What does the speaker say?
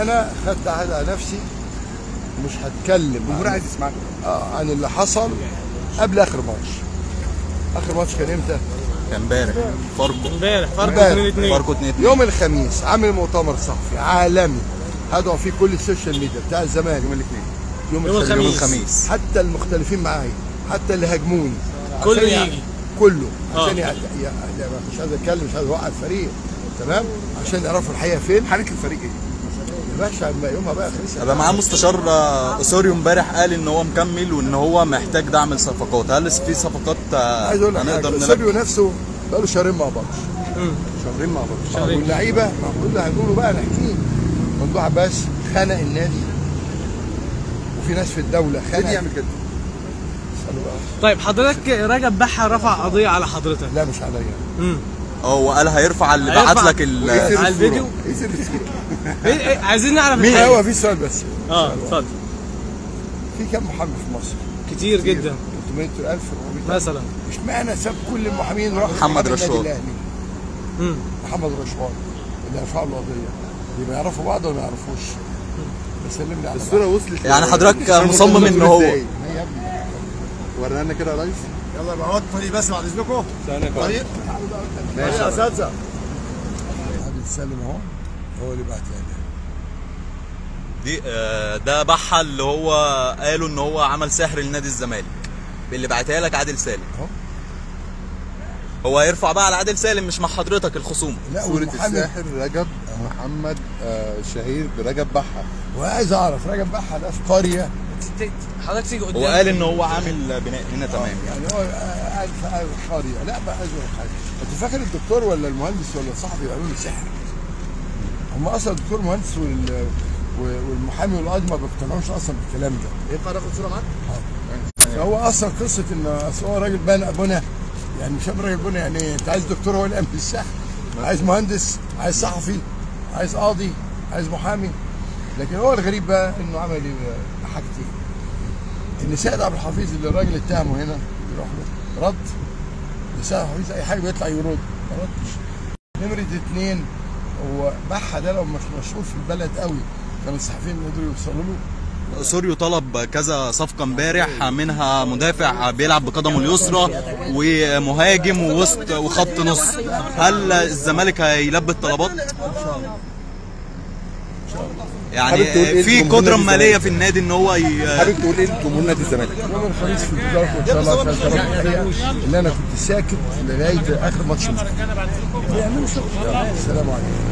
انا خدت عهد على نفسي مش هتكلم الجمهور عن, عايز يسمعك آه عن اللي حصل قبل اخر ماتش اخر ماتش كان امتى كان امبارح فاركو امبارح فرق امبارح. 2 2 فاركو 2 يوم الخميس عامل مؤتمر صحفي عالمي هدعو فيه كل السوشيال ميديا بتاع الزمالك يوم الاثنين يوم, يوم الخميس. الخميس. الخميس. حتى المختلفين معايا حتى اللي هاجموني كله عشان يع- يجي. كله آه. عشان يع- يع- يع- مش عايز اتكلم مش عايز اوقع الفريق تمام عشان يعرفوا الحقيقه فين حاله الفريق ايه؟ يا باشا اما يومها بقى خلص هيبقى معاه مستشار آه، اسوريو امبارح قال ان هو مكمل وان هو محتاج دعم الصفقات هل في صفقات آه، عايز اقول لك هنقدر حاجه نلاقي سيريو نفسه بقاله شهرين مع بعض شهرين مع بعض شهرين. واللعيبه معقول هنقولوا بقى نحكيه ممدوح عباس خنق النادي وفي ناس في الدوله ليه خنق يعمل كده؟ اسألوا بقى. طيب حضرتك رجب بحة رفع قضية على حضرتك لا مش عليا امم اه وقال هيرفع اللي هيرفع. بعت لك ال- وإيه سر على الصورة؟ الفيديو؟ ايه سر الصورة؟ إيه إيه عايزين نعرف مين الحقيقة. هو في سؤال بس اه اتفضل في كم محامي في مصر؟ كتير جدا 300000 400 مثلا اشمعنى ساب كل المحامين راح محمد محامي النادي رشوان. الاهلي امم محمد رشوان اللي رفع له قضيه يبقى يعرفوا بعض ولا ما يعرفوش؟ بيسلم لي على الصورة وصلت يعني ل- حضرتك الصورة مصمم وصلت إن هو- إزاي؟ بعض. يا ابني ورينا لنا كده يا ريس يلا يبقى وقت طريق بس بعد اذنكم طريق ماشي يا اساتذه عبد السلم اهو هو اللي بعت لي دي آه، ده بحة اللي هو قالوا ان هو عمل سحر لنادي الزمالك اللي بعتها لك عادل سالم أهو. هو هيرفع بقى على عادل سالم مش مع حضرتك الخصومه لا صورة والمحامي الساحر رجب محمد آه، شهير برجب بحة وعايز اعرف راجل بحة ده في قريه حضرتك تيجي قدام هو قال ان هو عامل بناء هنا تمام يعني يعني هو قاعد في قاعد في قريه لا بقى عايز اقول لك حاجه انت فاكر الدكتور ولا المهندس ولا الصحفي قالوا لي سحر هم اصلا الدكتور مهندس وال والمحامي والقاضي ما بيقتنعوش اصلا بالكلام ده ينفع ناخد صورة معاك؟ فهو اصلا قصه ان اصل هو راجل بنى بنى يعني مش راجل بنى يعني إيه؟ انت عايز دكتور هو اللي يعمل السحر عايز مهندس عايز صحفي عايز قاضي عايز محامي لكن هو الغريب بقى انه عمل ايه بقى؟ حاجتين ان سيد عبد الحفيظ اللي الراجل اتهمه هنا يروح له رد سيد عبد الحفيظ اي حاجه بيطلع يرد ما ردش نمره اتنين هو بحة ده لو مش مشهور في البلد قوي كان الصحفيين يقدروا يوصلوا له سوريو طلب كذا صفقه امبارح منها مدافع بيلعب بقدمه اليسرى ومهاجم ووسط وخط نص هل الزمالك هيلبي الطلبات حابب تقول يعني إيه في لجمهور قدره نادي ماليه الزمالك؟ في النادي ان هو ي... حابب تقول ايه لجمهور نادي الزمالك؟ يوم الخميس في انتظاركم ان شاء الله عشان تعرفوا الحقيقه ان انا كنت ساكت لغايه اخر ماتش بيعملوا شغل السلام عليكم